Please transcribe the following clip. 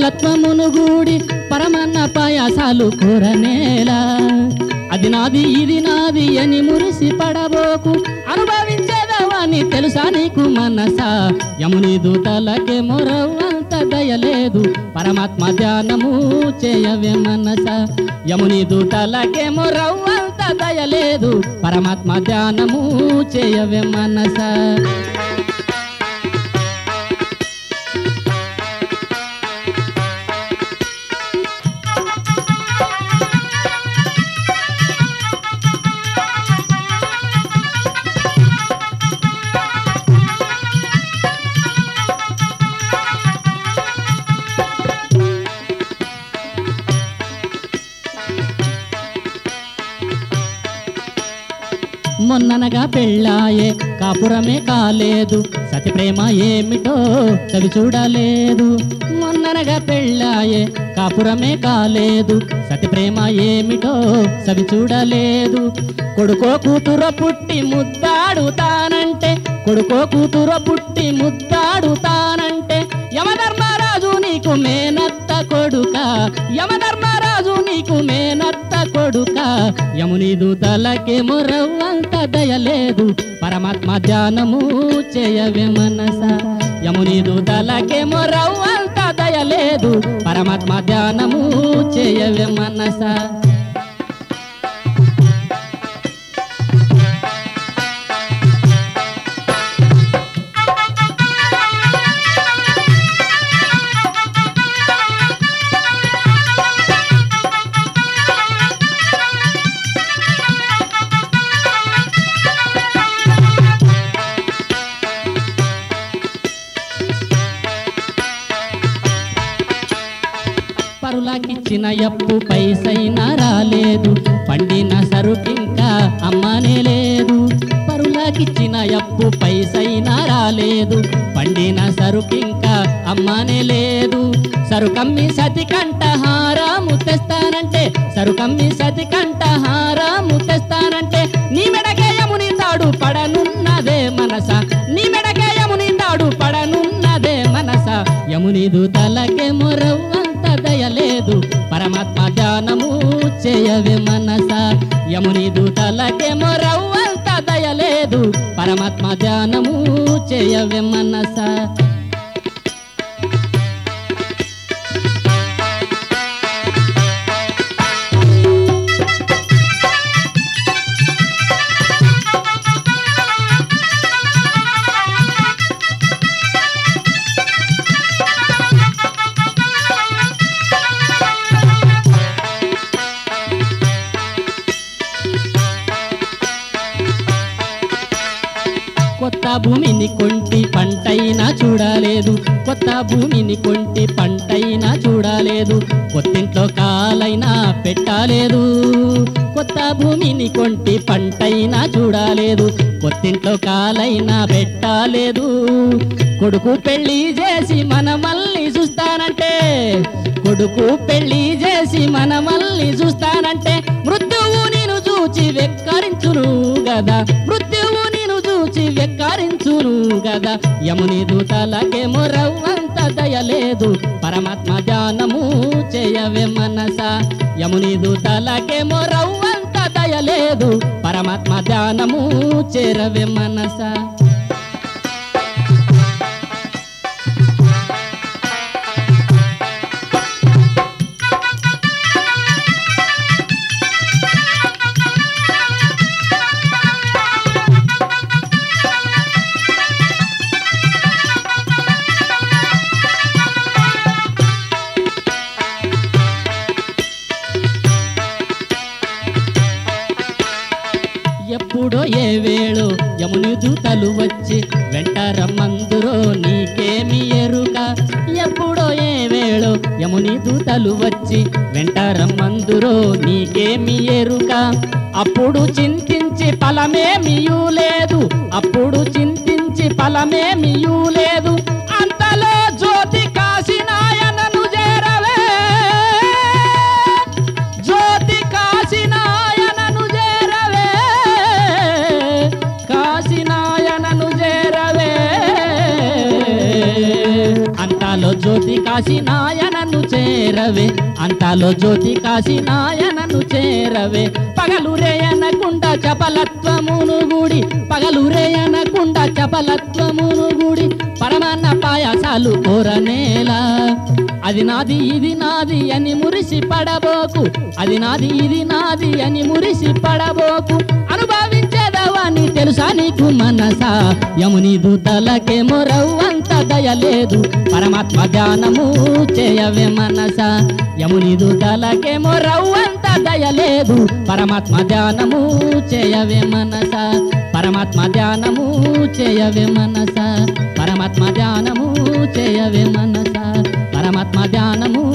కులత్వమును గూడి పరమన్న పాయాసాలు కూరనేలా అది నాది ఇది నాది అని మురిసి పడబోకు అనుభవించేదవని తెలుసా నీకు మనసా యముని దూతలకే మొరవంత దయలేదు పరమాత్మ ధ్యానము చేయవే మనస యముని దూతలకే మొరవంత దయలేదు పరమాత్మ ధ్యానము చేయవే మనస మొన్ననగా పెళ్ళాయే కాపురమే కాలేదు సతి ప్రేమ ఏమిటో చవి చూడలేదు మొన్ననగా పెళ్ళాయే కాపురమే కాలేదు సతి ప్రేమ ఏమిటో సవి చూడలేదు కొడుకో కూతురో పుట్టి ముద్దాడుతానంటే కొడుకో కూతురో పుట్టి ముద్దాడుతానంటే యమధర్మరాజు నీకు మేనత్త కొడుక యమధర్మరాజు నీకు మేనత్త కొడుక యముని దూతలకే మొరవంత దయలేదు పరమాత్మ ధ్యానము చేయవే మనస యముని దూతలకే మొరవంత దయలేదు పరమాత్మ ధ్యానము చేయవే మనస పరులకిచ్చిన ఎప్పు పైసైనా రాలేదు పండిన సరుకింకా అమ్మనే లేదు పరులకిచ్చిన ఎప్పు పైసైనా రాలేదు పండిన సరుకింకా అమ్మనే లేదు సరుకమ్మి సతి కంట హారాము తెస్తానంటే సరుకమ్మి సతి కంట హారాము తెస్తానంటే నీ మెడకేయముని తాడు పడనున్నదే మనస నీ మెడకేయముని తాడు పడనున్నదే మనస యముని దూతలకే మొరవ్వంత దయలేదు పరమాత్మ ధ్యానము చేయవే మనస యముని దూతలకే మొరవ్వంత దయలేదు పరమాత్మ ధ్యానము చేయవే మనస కొత్త భూమిని కొంటి పంటైనా చూడలేదు కొత్త భూమిని కొంటి పంటైనా చూడలేదు కొత్తింట్లో కాలైనా పెట్టలేదు కొత్త భూమిని కొంటి పంటైనా చూడలేదు కొత్తింట్లో కాలైనా పెట్టలేదు కొడుకు పెళ్లి చేసి మన మళ్ళీ చూస్తానంటే కొడుకు పెళ్లి చేసి మన మళ్ళీ చూస్తానంటే మృత్యువు నేను చూచి వెక్కరించును గదా మృత్యువు నేను చూచి వెక్కరించును గదా యముని దూతలకే మొరవ్వంత దయలేదు పరమాత్మ ధ్యానము చేయవే మనస యముని దూతలకే మొరవ్వంత దయలేదు పరమాత్మ ధ్యానము చేరవే మనస ఎప్పుడో ఏ వేళో యముని దూతలు వచ్చి వెంట రమ్మందురో నీకేమి ఎరుక ఎప్పుడో ఏ వేళో యముని దూతలు వచ్చి వెంట రమ్మందురో నీకేమి ఎరుక అప్పుడు చింతించి ఫలమేమియూ లేదు అప్పుడు చింతించి ఫలమేమియూ లేదు అంతలో జ్యోతి కాశీనాయనను చేరవే జ్యోతి కాశీనాయనను చేరవే కాశీనాయనను చేరవే అంతలో జ్యోతి కాశీ నాయనను చేరవే అంతలో జ్యోతి కాశీ నాయనను చేరవే పగలు రేయనకుండా చపలత్వమును గుడి పగలు రేయనకుండా చపలత్వమును గుడి పరమాన్న పాయాసాలు కోరనేలా అది నాది ఇది నాది అని మురిసి పడబోకు అది నాది ఇది నాది అని మురిసి పడబోకు అనుభవించేదవాని తెలుసా నీకు మనసా యముని దూతలకే మొరవ్వంత దయలేదు పరమాత్మ ధ్యానము చేయవే మనస యముని దూతలకే మొరవ్వంత దయలేదు పరమాత్మ ధ్యానము చేయవే మనస పరమాత్మ ధ్యానము చేయవే మనస పరమాత్మ ధ్యానము చేయవే మనస పరమాత్మ ధ్యానము